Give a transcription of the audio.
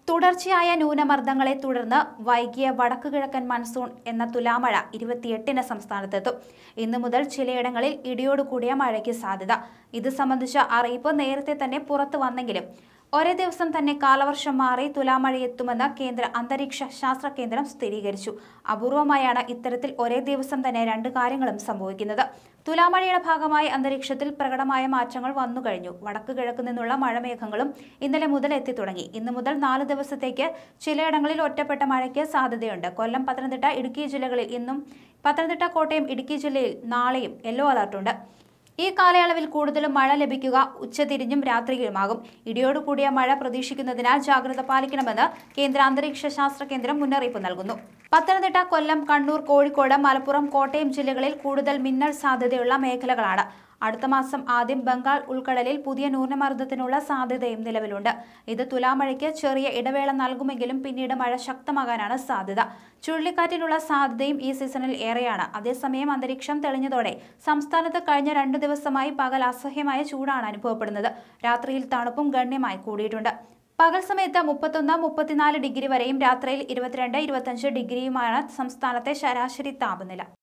തുടർച്ചയായ ന്യൂനമർദ്ദങ്ങളെ തുടർന്ന് വൈകിയ വടക്കു കിഴക്കൻ മൺസൂൺ എന്ന തുലാമഴ ഇരുപത്തിയെട്ടിന് സംസ്ഥാനത്തെത്തും ഇന്നു മുതൽ ചിലയിടങ്ങളിൽ ഇടിയോട് കൂടിയ മഴയ്ക്ക് സാധ്യത ഇത് സംബന്ധിച്ച അറിയിപ്പ് നേരത്തെ തന്നെ പുറത്തു വന്നെങ്കിലും ഒരേ ദിവസം തന്നെ കാലവർഷം മാറി തുലാമഴയെത്തുമെന്ന് കേന്ദ്ര അന്തരീക്ഷ ശാസ്ത്ര കേന്ദ്രം സ്ഥിരീകരിച്ചു അപൂർവമായാണ് ഇത്തരത്തിൽ ഒരേ ദിവസം തന്നെ രണ്ട് കാര്യങ്ങളും സംഭവിക്കുന്നത് തുലാമഴയുടെ ഭാഗമായി അന്തരീക്ഷത്തിൽ പ്രകടമായ മാറ്റങ്ങൾ വന്നു കഴിഞ്ഞു വടക്ക് കിഴക്ക് നിന്നുള്ള മഴമേഘങ്ങളും ഇന്നലെ മുതൽ എത്തി തുടങ്ങി ഇന്നു മുതൽ നാല് ദിവസത്തേക്ക് ചിലയിടങ്ങളിൽ ഒറ്റപ്പെട്ട മഴയ്ക്ക് സാധ്യതയുണ്ട് കൊല്ലം പത്തനംതിട്ട ഇടുക്കി ജില്ലകളിൽ ഇന്നും പത്തനംതിട്ട കോട്ടയം ഇടുക്കി ജില്ലയിൽ നാളെയും യെല്ലോ അലർട്ടുണ്ട് ഈ കാലയളവിൽ കൂടുതലും മഴ ലഭിക്കുക ഉച്ചതിരിഞ്ഞും രാത്രിയിലുമാകും ഇടിയോട് കൂടിയ മഴ പ്രതീക്ഷിക്കുന്നതിനാൽ ജാഗ്രത പാലിക്കണമെന്ന് കേന്ദ്ര അന്തരീക്ഷ ശാസ്ത്ര കേന്ദ്രം മുന്നറിയിപ്പ് നൽകുന്നു പത്തനംതിട്ട കൊല്ലം കണ്ണൂർ കോഴിക്കോട് മലപ്പുറം കോട്ടയം ജില്ലകളിൽ കൂടുതൽ മിന്നൽ സാധ്യതയുള്ള മേഖലകളാണ് അടുത്ത മാസം ആദ്യം ബംഗാൾ ഉൾക്കടലിൽ പുതിയ ന്യൂനമർദ്ദത്തിനുള്ള സാധ്യതയും നിലവിലുണ്ട് ഇത് തുലാമഴയ്ക്ക് ചെറിയ ഇടവേള നൽകുമെങ്കിലും പിന്നീട് മഴ ശക്തമാകാനാണ് സാധ്യത ചുഴലിക്കാറ്റിനുള്ള സാധ്യതയും ഈ സീസണിൽ ഏറെയാണ് അതേസമയം അന്തരീക്ഷം തെളിഞ്ഞതോടെ സംസ്ഥാനത്ത് കഴിഞ്ഞ രണ്ടു ദിവസമായി പകൽ അസഹ്യമായ ചൂടാണ് അനുഭവപ്പെടുന്നത് രാത്രിയിൽ തണുപ്പും ഗണ്യമായി കൂടിയിട്ടുണ്ട് പകൽ സമയത്ത് മുപ്പത്തൊന്ന് മുപ്പത്തിനാല് ഡിഗ്രി വരെയും രാത്രിയിൽ ഇരുപത്തിരണ്ട് ഇരുപത്തഞ്ച് ഡിഗ്രിയുമാണ് സംസ്ഥാനത്തെ ശരാശരി താപനില